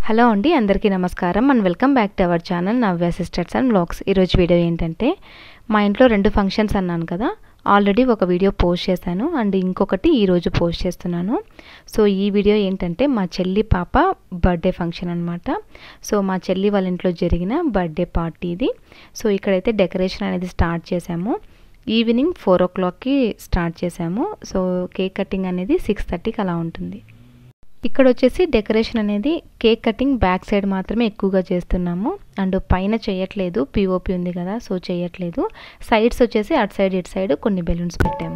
hello అండి అందరికీ నమస్కారం and welcome back to our channel Navya sisters and vlogs ఈరోజు వీడియో ఏంటంటే మా ఇంట్లో రెండు ఫంక్షన్స్ అన్నాను కదా ఆల్రెడీ ఒక వీడియో పోస్ట్ చేశాను అండ్ ఇంకొకటి ఈరోజు పోస్ట్ చేస్తున్నాను సో ఈ వీడియో ఏంటంటే మా చెల్లి పాప బర్త్డే ఫంక్షన్ అనమాట సో మా చెల్లి వాళ్ళ ఇంట్లో జరిగిన బర్త్డే పార్టీ ఇది సో ఇక్కడైతే డెకరేషన్ అనేది స్టార్ట్ చేశాము ఈవినింగ్ ఫోర్ ఓ క్లాక్కి స్టార్ట్ చేశాము సో కేక్ కటింగ్ అనేది సిక్స్ థర్టీకి అలా ఉంటుంది ఇక్కడ వచ్చేసి డెకరేషన్ అనేది కేక్ కటింగ్ బ్యాక్ సైడ్ మాత్రమే ఎక్కువగా చేస్తున్నాము అండ్ పైన చేయట్లేదు పిఓపి ఉంది కదా సో చేయట్లేదు సైడ్స్ వచ్చేసి అటు సైడ్ ఇటు సైడ్ కొన్ని బెలూన్స్ పెట్టాము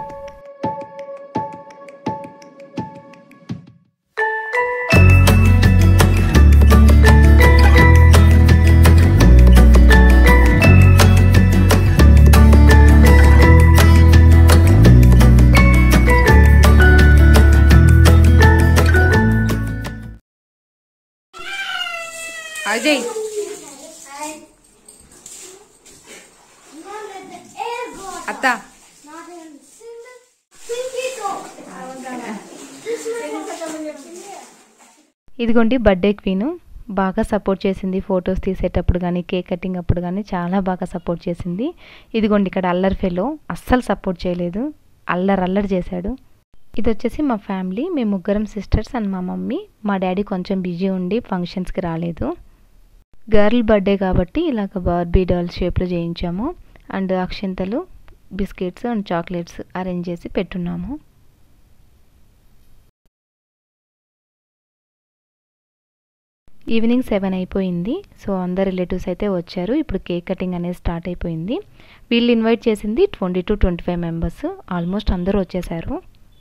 అజయ్ అత్త ఇదిగోండి బర్త్డే క్వీను బాగా సపోర్ట్ చేసింది ఫొటోస్ తీసేటప్పుడు కానీ కేక్ కటింగ్ అప్పుడు కానీ చాలా బాగా సపోర్ట్ చేసింది ఇదిగోండి ఇక్కడ అల్లరి ఫెలో అస్సలు సపోర్ట్ చేయలేదు అల్లరి అల్లరి చేశాడు ఇది వచ్చేసి మా ఫ్యామిలీ మేము ముగ్గురం సిస్టర్స్ అండ్ మా మమ్మీ మా డాడీ కొంచెం బిజీ ఉండి ఫంక్షన్స్కి రాలేదు గర్ల్ బర్త్డే కాబట్టి ఇలాగ బార్బీ డాల్ షేప్లో చేయించాము అండ్ అక్షింతలు బిస్కెట్స్ అండ్ చాక్లెట్స్ అరేంజ్ చేసి పెట్టున్నాము ఈవినింగ్ సెవెన్ అయిపోయింది సో అందరు రిలేటివ్స్ అయితే వచ్చారు ఇప్పుడు కేక్ కటింగ్ అనేది స్టార్ట్ అయిపోయింది వీళ్ళు ఇన్వైట్ చేసింది twenty two twenty five members almost అందరూ వచ్చేసారు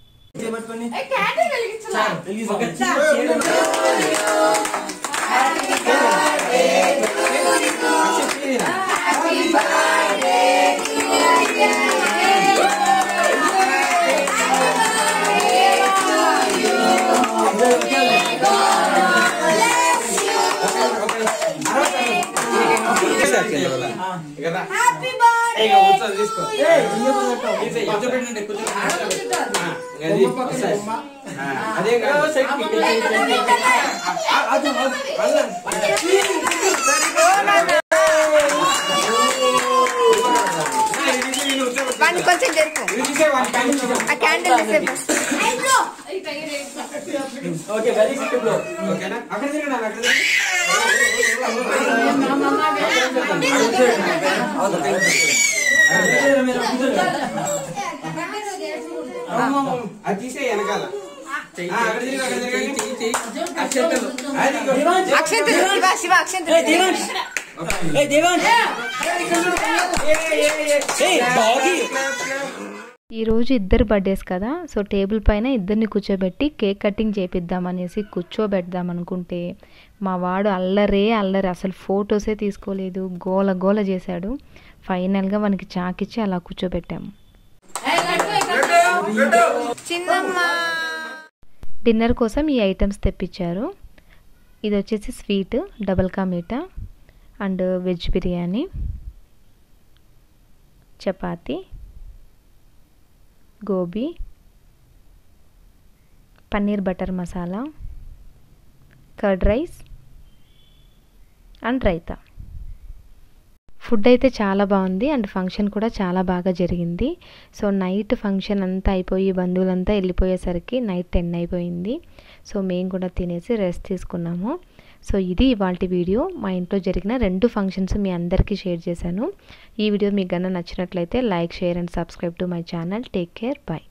అదే వాడిని కొంచెం జరుపు ఆ క్యాండిల్ ఓకే వెరీ గుడ్ ఓకేనా అక్కడ తిరగండి అక్కడ అది తీసే వెనకాల అక్కడ తిరిగి అక్కడ తిరగండి అక్షంత శివ శివ అక్షంత ఈరోజు ఇద్దరు బర్త్డేస్ కదా సో టేబుల్ పైన ఇద్దరిని కూర్చోబెట్టి కేక్ కటింగ్ చేపిద్దామనేసి కూర్చోబెడదాం అనుకుంటే మా వాడు అల్లరే అల్లరి అసలు ఫొటోసే తీసుకోలేదు గోల గోల చేశాడు ఫైనల్గా మనకి చాకిచ్చి అలా కూర్చోబెట్టాము చిన్నమ్మ డిన్నర్ కోసం ఈ ఐటమ్స్ తెప్పించారు ఇది వచ్చేసి sweet double ka meetha and veg biryani chapati gobi paneer butter masala curd rice and raita food అయితే చాలా బాగుంది అండ్ ఫంక్షన్ కూడా చాలా బాగా జరిగింది సో నైట్ ఫంక్షన్ అంతా అయిపోయి బంధువులంతా వెళ్ళిపోయేసరికి నైట్ టెన్ అయిపోయింది సో మేము కూడా తినేసి రెస్ట్ తీసుకున్నాము సో ఇది ఇవాళ వీడియో మా ఇంట్లో జరిగిన రెండు ఫంక్షన్స్ మీ అందరికీ షేర్ చేశాను ఈ వీడియో మీకు కన్నా నచ్చినట్లయితే like share and subscribe to my channel take care bye